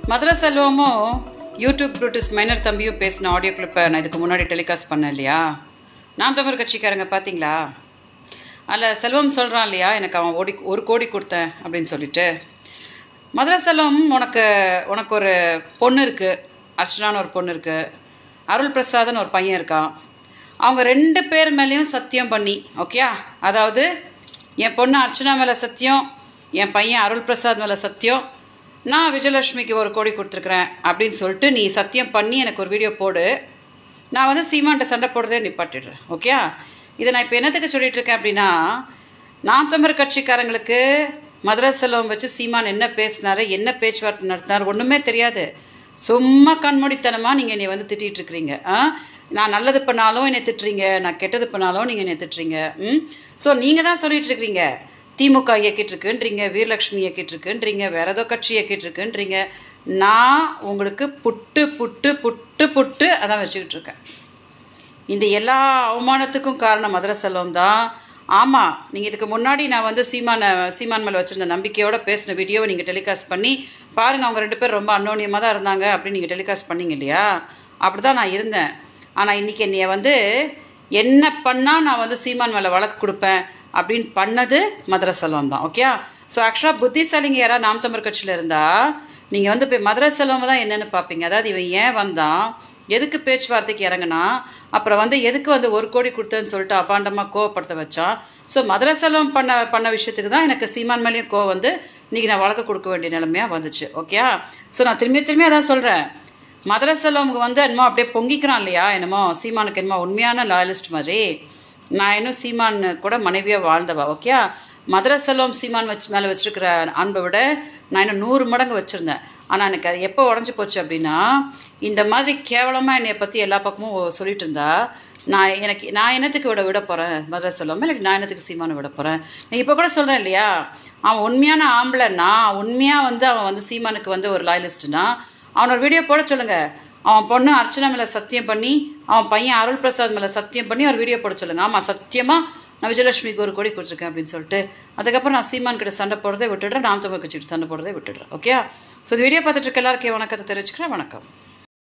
மதுரை செல்வமும் YouTube ப்ரூட்டிஸ் minor தம்பியும் பேசின ஆடியோ கிளிப்பை நான் இதுக்கு முன்னாடி டெலிகாஸ்ட் பண்ணேன் இல்லையா நாம் தமிழ் கட்சிக்காரங்க பார்த்தீங்களா அதில் செல்வம் சொல்கிறான் இல்லையா எனக்கு அவன் ஓடி ஒரு கோடி கொடுத்தேன் அப்படின்னு சொல்லிட்டு மதுரை செல்வம் உனக்கு உனக்கு ஒரு பொண்ணு இருக்குது அர்ச்சனான்னு ஒரு பொண்ணு இருக்குது அருள் பிரசாத்னு ஒரு பையன் இருக்கான் அவங்க ரெண்டு பேர் மேலேயும் சத்தியம் பண்ணி ஓகே அதாவது என் பொண்ணு அர்ச்சனா மேலே சத்தியம் என் பையன் அருள் பிரசாத் மேலே சத்தியம் நான் விஜயலட்சுமிக்கு ஒரு கோடி கொடுத்துருக்குறேன் அப்படின்னு சொல்லிட்டு நீ சத்தியம் பண்ணி எனக்கு ஒரு வீடியோ போடு நான் வந்து சீமான்ட்ட சண்டை போடுறதே நிப்பாட்டிடுறேன் ஓகே இதை நான் இப்போ என்னத்துக்கு சொல்லிட்டு இருக்கேன் அப்படின்னா நாம் தமிழ் கட்சிக்காரங்களுக்கு மதுரை செல்வம் வச்சு சீமான் என்ன பேசினாரு என்ன பேச்சுவார்த்தை நடத்தினார் ஒன்றுமே தெரியாது சும்மா கண்மூடித்தனமாக நீங்கள் என்னை வந்து திட்டிகிட்டு இருக்கிறீங்க ஆ நான் நல்லது பண்ணாலும் என்னை திட்டுறீங்க நான் கெட்டது பண்ணாலும் நீங்கள் என்னை திட்டுறீங்க ம் ஸோ நீங்கள் தான் சொல்லிட்டு இருக்கிறீங்க திமுக இயக்கிட்டு இருக்குன்றீங்க வீரலட்சுமி இயக்கிட்டு இருக்குன்றீங்க வேற ஏதோ கட்சி இயக்கிட்டு இருக்குன்றீங்க நான் உங்களுக்கு புட்டு புட்டு புட்டு புட்டு அதான் வச்சுக்கிட்டு இருக்கேன் இந்த எல்லா அவமானத்துக்கும் காரணம் மதுரை செல்வம் தான் ஆமாம் நீங்கள் இதுக்கு முன்னாடி நான் வந்து சீமான சீமான் மேலே வச்சுருந்த நம்பிக்கையோடு பேசின வீடியோவை நீங்கள் டெலிகாஸ்ட் பண்ணி பாருங்கள் அவங்க ரெண்டு பேரும் ரொம்ப அன்னோனியமாக தான் இருந்தாங்க அப்படின்னு நீங்கள் டெலிகாஸ்ட் பண்ணீங்க இல்லையா அப்படி தான் நான் இருந்தேன் ஆனால் இன்றைக்கி என்னைய வந்து என்ன பண்ணால் நான் வந்து சீமான் மேலே வழக்கு கொடுப்பேன் அப்படின்னு பண்ணது மதுரை செல்வம் தான் ஓகே ஸோ ஆக்சுவலாக புத்திசாலிங்க யாராவது நாம் தமிழ் கட்சியில் இருந்தால் நீங்கள் வந்து இப்போ மதுரை செல்வம் தான் என்னென்னு பார்ப்பீங்க அதாவது இவன் ஏன் வந்தான் எதுக்கு பேச்சுவார்த்தைக்கு இறங்கினா அப்புறம் வந்து எதுக்கு வந்து ஒரு கோடி கொடுத்தேன்னு சொல்லிட்டு அபாண்டமாக கோவப்படுத்த வச்சான் ஸோ மதுரை செல்வம் பண்ண பண்ண விஷயத்துக்கு தான் எனக்கு சீமான் மேலேயும் கோவம் வந்து இன்றைக்கி நான் வழக்கு கொடுக்க வேண்டிய நிலைமையாக வந்துச்சு ஓகே ஸோ நான் திரும்பி திரும்பி அதான் சொல்கிறேன் மதுரை செல்வமுக்கு வந்து என்னமோ அப்படியே பொங்கிக்கிறான் இல்லையா என்னமோ சீமானுக்கு என்னமோ உண்மையான லாயலிஸ்ட் மாதிரி நான் இன்னும் சீமான் கூட மனைவியாக வாழ்ந்தவா ஓகே மதுரை செல்வம் சீமான் வச்சு மேலே வச்சுருக்கிற அன்பை விட நான் இன்னும் நூறு மடங்கு வச்சுருந்தேன் ஆனால் எனக்கு அது எப்போ உடஞ்சி போச்சு அப்படின்னா இந்த மாதிரி கேவலமாக என்னை பற்றி எல்லா பக்கமும் சொல்லிட்டு இருந்தா நான் எனக்கு நான் என்னத்துக்கு விட விட போகிறேன் மதுரை செல்வம் இல்லை நான் என்னத்துக்கு சீமானை விட போகிறேன் நான் இப்போ கூட சொல்கிறேன் இல்லையா அவன் உண்மையான ஆம்பளைன்னா உண்மையாக வந்து அவன் வந்து சீமானுக்கு வந்து ஒரு லாயலிஸ்ட்னா அவனோட வீடியோ போட சொல்லுங்கள் அவன் பொண்ணு அர்ச்சனா மேலே சத்தியம் பண்ணி அவன் பையன் அருள் பிரசாத் மேலே சத்தியம் பண்ணி ஒரு வீடியோ போட சொல்லுங்கள் ஆமாம் சத்தியமாக நான் விஜயலட்சுமிக்கு ஒரு கோடி கொடுத்துருக்கேன் அப்படின்னு சொல்லிட்டு அதுக்கப்புறம் நான் சீமான் கிட்ட சண்டை போடுறதே விட்டுடுறேன் நாம் தமிழ் கட்சிக்கிட்ட சண்டை போடுறதே விட்டுடுறேன் ஓகே ஸோ இந்த வீடியோ பார்த்துட்டு இருக்க எல்லாருக்கும் வணக்கத்தை தெரிவிச்சுக்கிறேன் வணக்கம்